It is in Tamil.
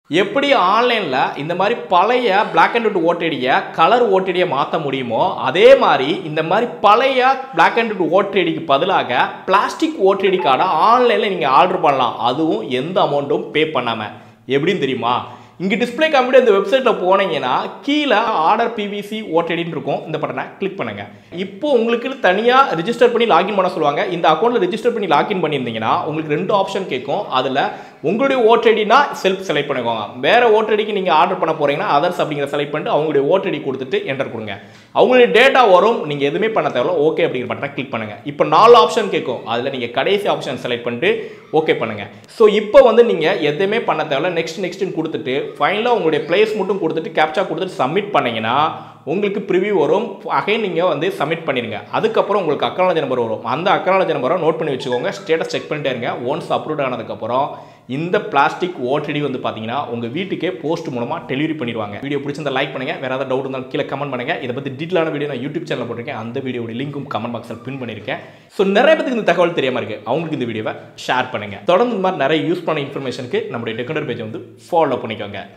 எப்படி ஆன்லைனில் இந்த மாதிரி பழைய பிளாக் அண்ட் ஒயிட் ஓட்டடியை கலர் ஓட்டடியை மாற்ற முடியுமோ அதே மாதிரி இந்த மாதிரி பழைய பிளாக் அண்ட் ஒயிட் ஓட்டடிக்கு பதிலாக பிளாஸ்டிக் ஓட்டடி கார்டை ஆன்லைனில் நீங்கள் ஆர்டர் பண்ணலாம் அதுவும் எந்த அமௌண்ட்டும் பே பண்ணாமல் எப்படின்னு தெரியுமா இங்கே டிஸ்பிளே காமிட்டு இந்த வெப்சைட்டில் போனீங்கன்னா கீழே ஆர்டர் பிவிசி ஓட்டடின்னு இருக்கும் இந்த பட்டனை கிளிக் பண்ணுங்க இப்போ உங்களுக்கு தனியாக ரிஜிஸ்டர் பண்ணி லாகின் பண்ண சொல்லுவாங்க இந்த அக்கௌண்ட்டில் ரிஜிஸ்டர் பண்ணி லாகின் பண்ணியிருந்தீங்கன்னா உங்களுக்கு ரெண்டு ஆப்ஷன் கேட்கும் அதில் உங்களுடைய ஓட்டடினா செல்ஃப் செலக்ட் பண்ணிக்கோங்க வேற ஓட்டடிக்கு நீங்கள் ஆர்டர் பண்ண போறீங்கன்னா அதர்ஸ் அப்படிங்கிற செலக்ட் பண்ணிட்டு அவங்களுடைய ஓட்டடி கொடுத்துட்டு என்டர் கொடுங்க அவங்களுடைய டேட்டா வரும் நீங்கள் எதுவுமே பண்ண தேவையில்ல ஓகே அப்படிங்கிற பட்டனை கிளிக் பண்ணுங்க இப்போ நாலு ஆப்ஷன் கேட்கும் அதில் நீங்கள் கடைசி ஆப்ஷன் செலக்ட் பண்ணிட்டு ஓகே பண்ணுங்க ஸோ இப்போ வந்து நீங்கள் எதுவுமே பண்ண தேவையில்ல நெக்ஸ்ட் நெக்ஸ்ட்னு கொடுத்துட்டு ஃபைனலாக உங்களுடைய பிளேஸ் மட்டும் கொடுத்துட்டு கேப்சா கொடுத்துட்டு சப்மிட் பண்ணீங்கன்னா உங்களுக்கு ப்ரிவியூ வரும் அகைன் நீங்கள் வந்து சப்மிட் பண்ணிடுங்க அதுக்கப்புறம் உங்களுக்கு அக்கனாலஜி நம்பர் வரும் அந்த அக்கனாலஜி நம்பரை நோட் பண்ணி வச்சுக்கோங்க ஸ்டேட்டஸ் செக் பண்ணிட்டே இருங்க ஒன்ஸ் அப்ரூவ் ஆனதுக்கப்புறம் இந்த பிளாஸ்டிக் ஓட்டடி வந்து பார்த்தீங்கன்னா உங்கள் வீட்டுக்கே போஸ்ட் மூலமாக டெலிவரி பண்ணிடுவாங்க வீடியோ பிடிச்சிருந்தா லைக் பண்ணுங்க வேறு ஏதாவது டவுட் இருந்தாலும் கீழே கமெண்ட் பண்ணுங்க இதை பற்றி டீட்டெயிலான வீடியோ நான் யூடியூப் சேனல் போட்டிருக்கேன் அந்த வீடியோட லிங்க்கும் கமெண்ட் பாக்ஸில் பின் பண்ணியிருக்கேன் ஸோ நிறைய பேருக்கு இந்த தகவல் தெரியாமல் இருக்கு அவங்களுக்கு இந்த வீடியோவை ஷேர் பண்ணுங்க தொடர்ந்து இந்த மாதிரி நிறைய யூஸ் பண்ண இன்ஃபர்மேஷனுக்கு நம்மளுடைய டெக்கண்டர் பேஜை வந்து ஃபாலோ பண்ணிக்கோங்க